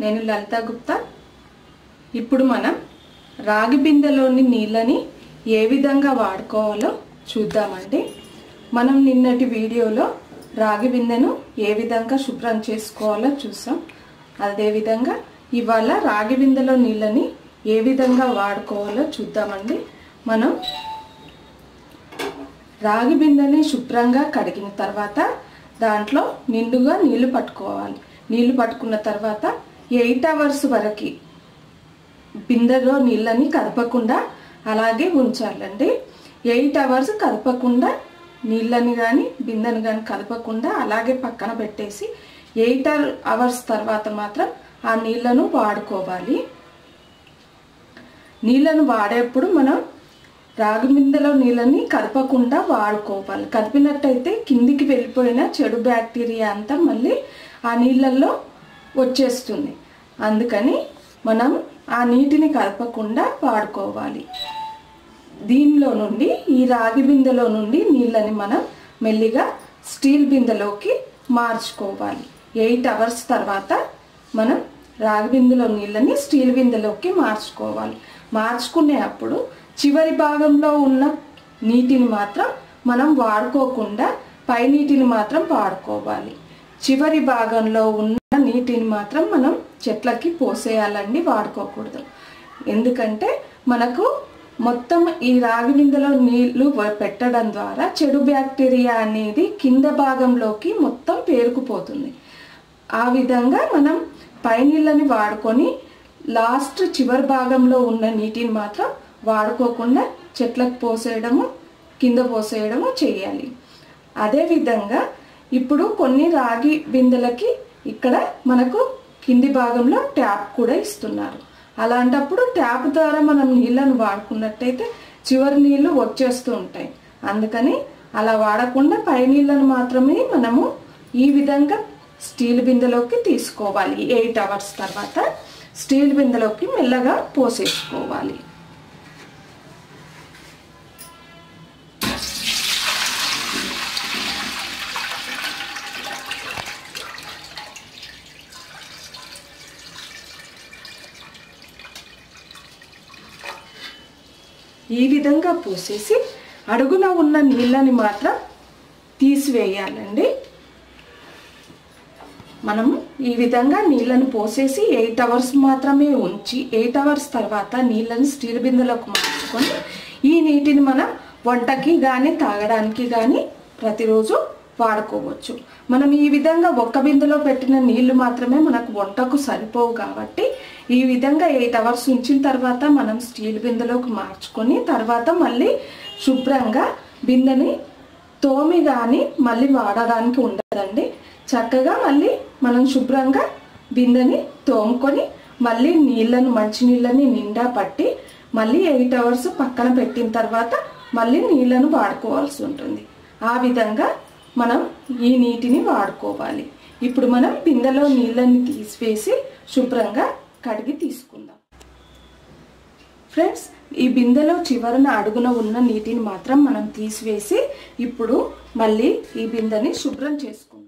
నేను లలిత గుప్తా ఇప్పుడు మనం రాగి బిందెలోని నీళ్ళని ఏ విధంగా వాడుకోవాలో చూద్దామండి మనం నిన్నటి వీడియోలో రాగి బిందెను ఏ విధంగా శుభ్రం చేసుకోవాలో చూసాం అదేవిధంగా ఇవాళ రాగి బిందెలో నీళ్ళని ఏ విధంగా వాడుకోవాలో చూద్దామండి మనం రాగి బిందెని శుభ్రంగా కడిగిన తర్వాత దాంట్లో నిండుగా నీళ్లు పట్టుకోవాలి నీళ్లు పట్టుకున్న తర్వాత ఎయిట్ అవర్స్ వరకు బిందెలో నీళ్ళని కదపకుండా అలాగే ఉంచాలండి ఎయిట్ అవర్స్ కదపకుండా నీళ్ళని కానీ బిందెని కానీ కదపకుండా అలాగే పక్కన పెట్టేసి ఎయిట్ అవర్స్ తర్వాత మాత్రం ఆ నీళ్ళను వాడుకోవాలి నీళ్ళను వాడేప్పుడు మనం రాగి బిందెలో నీళ్ళని కదపకుండా వాడుకోవాలి కదిపినట్టయితే కిందికి వెళ్ళిపోయిన చెడు బ్యాక్టీరియా అంతా మళ్ళీ ఆ నీళ్ళల్లో వచ్చేస్తుంది అందుకని మనం ఆ నీటిని కదపకుండా వాడుకోవాలి దీనిలో నుండి ఈ రాగి బిందెలో నుండి నీళ్ళని మనం మెల్లిగా స్టీల్ బిందెలోకి మార్చుకోవాలి ఎయిట్ అవర్స్ తర్వాత మనం రాగి బిందెలో నీళ్ళని స్టీల్ బిందెలోకి మార్చుకోవాలి మార్చుకునే అప్పుడు చివరి భాగంలో ఉన్న నీటిని మాత్రం మనం వాడుకోకుండా పై నీటిని మాత్రం వాడుకోవాలి చివరి భాగంలో ఉన్న నీటిని మాత్రం మనం చెట్లకి పోసేయాలండి వాడుకోకూడదు ఎందుకంటే మనకు మొత్తం ఈ రాగి బిందెలో నీళ్లు పెట్టడం ద్వారా చెడు బ్యాక్టీరియా అనేది కింద భాగంలోకి మొత్తం పేరుకుపోతుంది ఆ విధంగా మనం పై నీళ్ళని వాడుకొని లాస్ట్ చివరి భాగంలో ఉన్న నీటిని మాత్రం వాడుకోకుండా చెట్లకు పోసేయడము కింద పోసేయడము చేయాలి అదేవిధంగా ఇప్పుడు కొన్ని రాగి బిందెలకి ఇక్కడ మనకు కింది భాగంలో ట్యాప్ కూడా ఇస్తున్నారు అలాంటప్పుడు ట్యాప్ ద్వారా మనం నీళ్ళను వాడుకున్నట్టయితే చివరి నీళ్లు వచ్చేస్తూ ఉంటాయి అందుకని అలా వాడకుండా పై నీళ్ళను మాత్రమే మనము ఈ విధంగా స్టీల్ బిందెలోకి తీసుకోవాలి ఎయిట్ అవర్స్ తర్వాత స్టీల్ బిందెలోకి మెల్లగా పోసేసుకోవాలి ఈ విధంగా పోసేసి అడుగున ఉన్న నీళ్ళని మాత్రం తీసివేయాలండి మనము ఈ విధంగా నీళ్ళని పోసేసి ఎయిట్ అవర్స్ మాత్రమే ఉంచి ఎయిట్ అవర్స్ తర్వాత నీళ్ళని స్టీల్ బిందెలోకి మార్చుకొని ఈ నీటిని మనం వంటకి కానీ తాగడానికి కానీ ప్రతిరోజు వాడుకోవచ్చు మనం ఈ విధంగా ఒక్క బిందెలో పెట్టిన నీళ్లు మాత్రమే మనకు వంటకు సరిపోవు కాబట్టి ఈ విధంగా ఎయిట్ అవర్స్ ఉంచిన తర్వాత మనం స్టీల్ బిందెలోకి మార్చుకొని తర్వాత మళ్ళీ శుభ్రంగా బిందెని తోమి కానీ మళ్ళీ వాడడానికి ఉండదండి చక్కగా మళ్ళీ మనం శుభ్రంగా బిందెని తోముకొని మళ్ళీ నీళ్ళను మంచి నీళ్ళని నిండా పట్టి మళ్ళీ ఎయిట్ అవర్స్ పక్కన పెట్టిన తర్వాత మళ్ళీ నీళ్ళను వాడుకోవాల్సి ఉంటుంది ఆ విధంగా మనం ఈ నీటిని వాడుకోవాలి ఇప్పుడు మనం బిందెలో నీళ్ళని తీసివేసి శుభ్రంగా కడిగి తీసుకుందాం ఫ్రెండ్స్ ఈ బిందెలో చివరన అడుగున ఉన్న నీటిని మాత్రం మనం తీసివేసి ఇప్పుడు మళ్ళీ ఈ బిందెని శుభ్రం చేసుకుందాం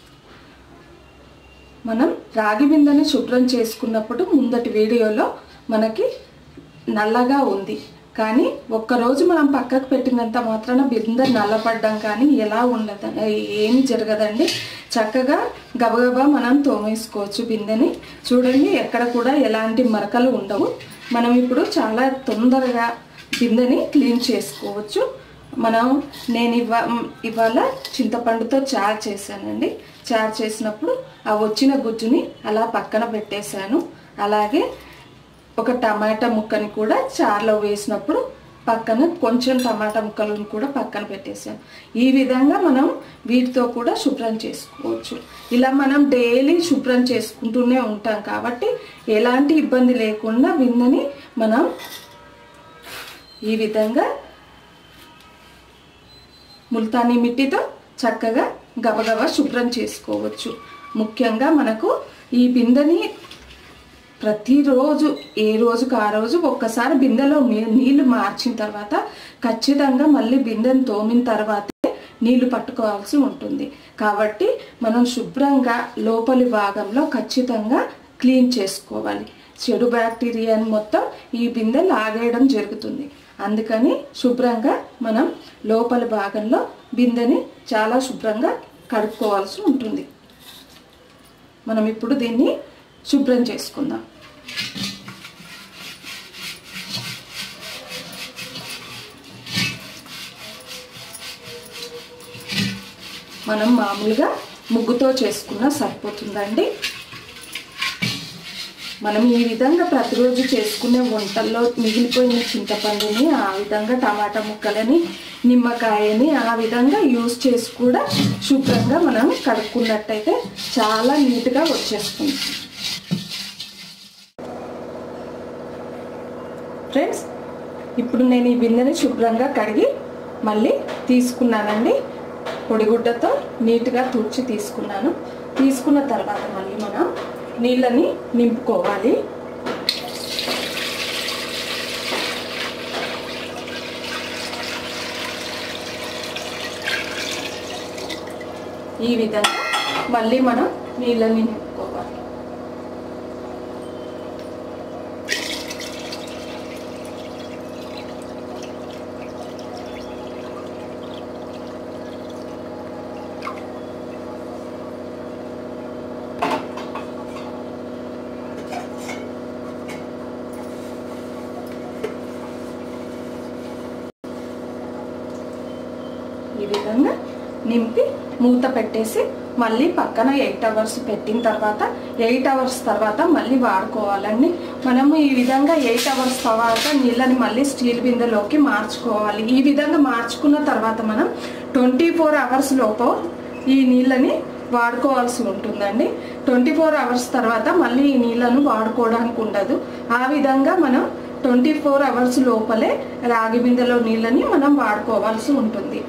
మనం రాగి బిందెని శుభ్రం చేసుకున్నప్పుడు ముందటి వీడియోలో మనకి నల్లగా ఉంది కానీ ఒక్కరోజు మనం పక్కకు పెట్టినంత మాత్రాన బిందె నల్లపడ్డం కానీ ఎలా ఉండదు ఏమి జరగదండి చక్కగా గబగబా మనం తోమేసుకోవచ్చు బిందెని చూడండి ఎక్కడ కూడా ఎలాంటి మరకలు ఉండవు మనం ఇప్పుడు చాలా తొందరగా బిందెని క్లీన్ చేసుకోవచ్చు మనం నేను ఇవా ఇవాళ చింతపండుతో చారు చేశానండి చారు చేసినప్పుడు ఆ వచ్చిన గుజ్జుని అలా పక్కన పెట్టేశాను అలాగే ఒక టమాటా ముక్కని కూడా చారులో వేసినప్పుడు పక్కన కొంచెం టమాటా ముక్కలను కూడా పక్కన పెట్టేసాను ఈ విధంగా మనం వీటితో కూడా శుభ్రం చేసుకోవచ్చు ఇలా మనం డైలీ శుభ్రం చేసుకుంటూనే ఉంటాం కాబట్టి ఎలాంటి ఇబ్బంది లేకుండా బిందెని మనం ఈ విధంగా ముల్తానీ మిట్టితో చక్కగా గబగబా శుభ్రం చేసుకోవచ్చు ముఖ్యంగా మనకు ఈ బిందెని ప్రతిరోజు ఏ రోజుకు ఆ రోజు ఒక్కసారి బిందెలో నీ- నీళ్లు మార్చిన తర్వాత ఖచ్చితంగా మళ్ళీ బిందెను తోమిన తర్వాతే నీళ్లు పట్టుకోవాల్సి ఉంటుంది కాబట్టి మనం శుభ్రంగా లోపలి భాగంలో ఖచ్చితంగా క్లీన్ చేసుకోవాలి చెడు బ్యాక్టీరియాని మొత్తం ఈ బిందె లాగేయడం జరుగుతుంది అందుకని శుభ్రంగా మనం లోపల భాగంలో బిందెని చాలా శుభ్రంగా కడుక్కోవాల్సి ఉంటుంది మనం ఇప్పుడు దీన్ని శుభ్రం చేసుకుందాం మనం మామూలుగా ముగ్గుతో చేసుకున్నా సరిపోతుందండి మనం ఈ విధంగా ప్రతిరోజు చేసుకునే వంటల్లో మిగిలిపోయిన చింతపండుని ఆ విధంగా టమాటా ముక్కలని నిమ్మకాయని ఆ విధంగా యూజ్ చేసి కూడా శుభ్రంగా మనం కడుక్కున్నట్టయితే చాలా నీట్గా వచ్చేస్తుంది ఫ్రెండ్స్ ఇప్పుడు నేను ఈ బిందెని శుభ్రంగా కడిగి మళ్ళీ తీసుకున్నానండి పొడిగుడ్డతో నీట్గా తుడిచి తీసుకున్నాను తీసుకున్న తర్వాత మళ్ళీ మనం నీళ్ళని నింపుకోవాలి ఈ విధంగా మళ్ళీ మనం నీళ్ళని నింపుకోవాలి ఈ విధంగా నింపి మూత పెట్టేసి మళ్ళీ పక్కన ఎయిట్ అవర్స్ పెట్టిన తర్వాత ఎయిట్ అవర్స్ తర్వాత మళ్ళీ వాడుకోవాలండి మనము ఈ విధంగా ఎయిట్ అవర్స్ తర్వాత నీళ్ళని మళ్ళీ స్టీల్ బిందెలోకి మార్చుకోవాలి ఈ విధంగా మార్చుకున్న తర్వాత మనం ట్వంటీ ఫోర్ అవర్స్ లోపు ఈ నీళ్ళని వాడుకోవాల్సి ఉంటుందండి ట్వంటీ ఫోర్ అవర్స్ తర్వాత మళ్ళీ ఈ నీళ్ళను వాడుకోవడానికి ఉండదు ఆ విధంగా మనం ట్వంటీ ఫోర్ అవర్స్ లోపలే రాగి బిందెలో నీళ్ళని మనం వాడుకోవాల్సి ఉంటుంది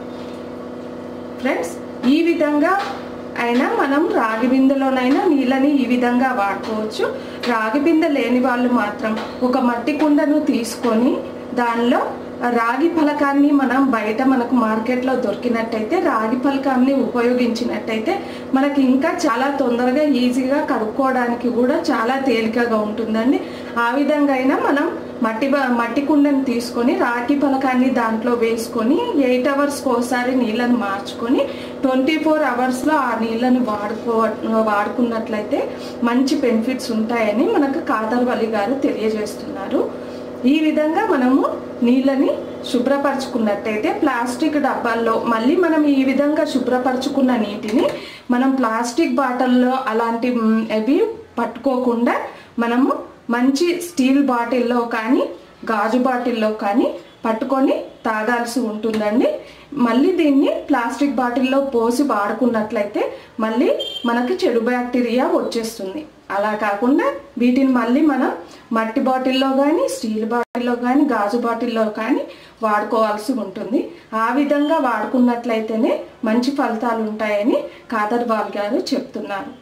ఫ్రెండ్స్ ఈ విధంగా అయినా మనం రాగి బిందెలోనైనా నీళ్ళని ఈ విధంగా వాడుకోవచ్చు రాగి బిందె లేని వాళ్ళు మాత్రం ఒక మట్టి కుండను తీసుకొని దానిలో రాగి ఫలకాన్ని మనం బయట మనకు మార్కెట్లో దొరికినట్టయితే రాగి ఫలకాన్ని ఉపయోగించినట్టయితే మనకి ఇంకా చాలా తొందరగా ఈజీగా కడుక్కోవడానికి కూడా చాలా తేలికగా ఉంటుందండి ఆ విధంగా అయినా మనం మట్టి బ- మట్టి కుండని తీసుకొని రాగి ఫలకాన్ని దాంట్లో వేసుకొని ఎయిట్ అవర్స్కి ఒకసారి నీళ్ళని మార్చుకొని ట్వంటీ ఫోర్ అవర్స్లో ఆ నీళ్ళని వాడుకో వాడుకున్నట్లయితే మంచి బెనిఫిట్స్ ఉంటాయని మనకు కాదర్వల్లి గారు తెలియజేస్తున్నారు ఈ విధంగా మనము నీళ్ళని శుభ్రపరచుకున్నట్టయితే ప్లాస్టిక్ డబ్బాల్లో మళ్ళీ మనం ఈ విధంగా శుభ్రపరచుకున్న నీటిని మనం ప్లాస్టిక్ బాటిల్లో అలాంటి మ్, అవి పట్టుకోకుండా మనము మంచి స్టీల్ బాటిల్లో కానీ గాజు బాటిల్లో కానీ పట్టుకొని తాగాల్సి ఉంటుందండి మళ్ళీ దీన్ని ప్లాస్టిక్ బాటిల్లో పోసి వాడుకున్నట్లయితే మళ్ళీ మనకి చెడు బ్యాక్టీరియా వచ్చేస్తుంది అలా కాకుండా వీటిని మళ్ళీ మనం మట్టి బాటిల్లో కానీ స్టీల్ బాటిల్లో కానీ గాజు బాటిల్లో కానీ వాడుకోవాల్సి ఉంటుంది ఆ విధంగా వాడుకున్నట్లయితేనే మంచి ఫలితాలు ఉంటాయని కాదర్వాల్ గారు చెప్తున్నారు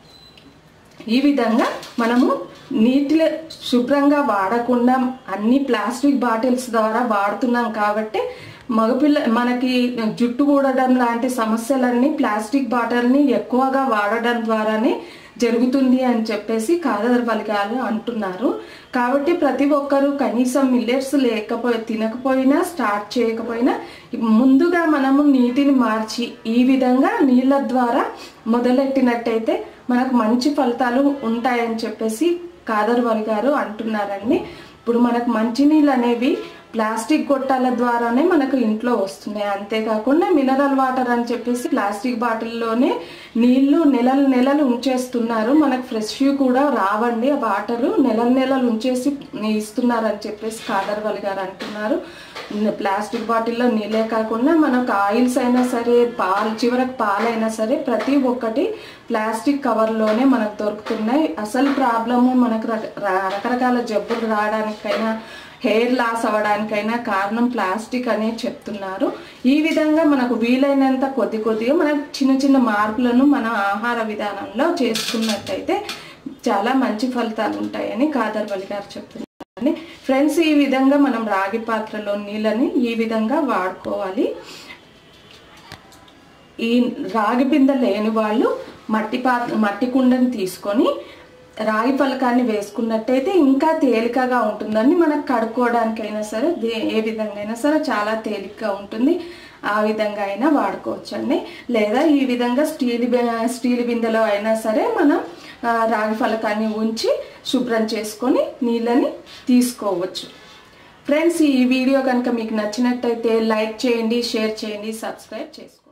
ఈ విధంగా మనము నీటిలో శుభ్రంగా వాడకుండా అన్ని ప్లాస్టిక్ బాటిల్స్ ద్వారా వాడుతున్నాం కాబట్టి మగపిల్ల మనకి జుట్టు ఊడడం లాంటి సమస్యలన్నీ ప్లాస్టిక్ బాటిల్ని ఎక్కువగా వాడడం ద్వారానే జరుగుతుంది అని చెప్పేసి కాదర్వల్ గారు అంటున్నారు కాబట్టి ప్రతి ఒక్కరూ కనీసం మిల్లెట్స్ లేకపోయి తినకపోయినా స్టార్ట్ చేయకపోయినా ముందుగా మనము నీటిని మార్చి ఈ విధంగా నీళ్ళ ద్వారా మొదలెట్టినట్టయితే మనకు మంచి ఫలితాలు ఉంటాయని చెప్పేసి కాదర్వల్ గారు అంటున్నారండి ఇప్పుడు మనకు మంచినీళ్ళు అనేవి ప్లాస్టిక్ గొట్టాల ద్వారానే మనకు ఇంట్లో వస్తున్నాయి అంతేకాకుండా మినరల్ వాటర్ అని చెప్పేసి ప్లాస్టిక్ బాటిల్లోనే నీళ్లు నెలలు నెలలు ఉంచేస్తున్నారు మనకు ఫ్రెష్ కూడా రావండి ఆ వాటరు నెలలు నెలలు ఉంచేసి ఇస్తున్నారని చెప్పేసి కాదర్వల్ గారు అంటున్నారు ప్లాస్టిక్ బాటిల్లో నీళ్ళే కాకుండా మనకు ఆయిల్స్ అయినా సరే పాలు చివరకు పాలైనా సరే ప్రతి ఒక్కటి ప్లాస్టిక్ కవర్లోనే మనకు దొరుకుతున్నాయి అసలు ప్రాబ్లము మనకు రక- ర- రకరకాల జబ్బులు రావడానికైనా హెయిర్ లాస్ అవ్వడానికైనా కారణం ప్లాస్టిక్ అనే చెప్తున్నారు ఈ విధంగా మనకు వీలైనంత కొద్ది కొద్దిగా మనకు చిన్న చిన్న మార్పులను మన ఆహార విధానంలో చేసుకున్నట్టయితే చాలా మంచి ఫలితాలు ఉంటాయని కాదర్వల్లి గారు చెప్తున్నారు అని ఫ్రెండ్స్ ఈ విధంగా మనం రాగి పాత్రలో నీళ్ళని ఈ విధంగా వాడుకోవాలి ఈ రాగి బిందె లేని వాళ్ళు మట్టి పాత్ర మట్టి కుండని తీసుకొని రాగి పలకాన్ని వేసుకున్నట్టయితే ఇంకా తేలికగా ఉంటుందండి మనకు కడుక్కోవడానికైనా సరే దే- ఏ విధంగా అయినా సరే చాలా తేలికగా ఉంటుంది ఆ విధంగా అయినా వాడుకోవచ్చండి లేదా ఈ విధంగా స్టీల్ బి- స్టీల్ బిందెలో అయినా సరే మనం ఆ, రాగి ఫలకాన్ని ఉంచి శుభ్రం చేసుకొని నీళ్ళని తీసుకోవచ్చు ఫ్రెండ్స్ ఈ వీడియో కనుక మీకు నచ్చినట్టయితే లైక్ చేయండి షేర్ చేయండి సబ్స్క్రైబ్ చేసుకోండి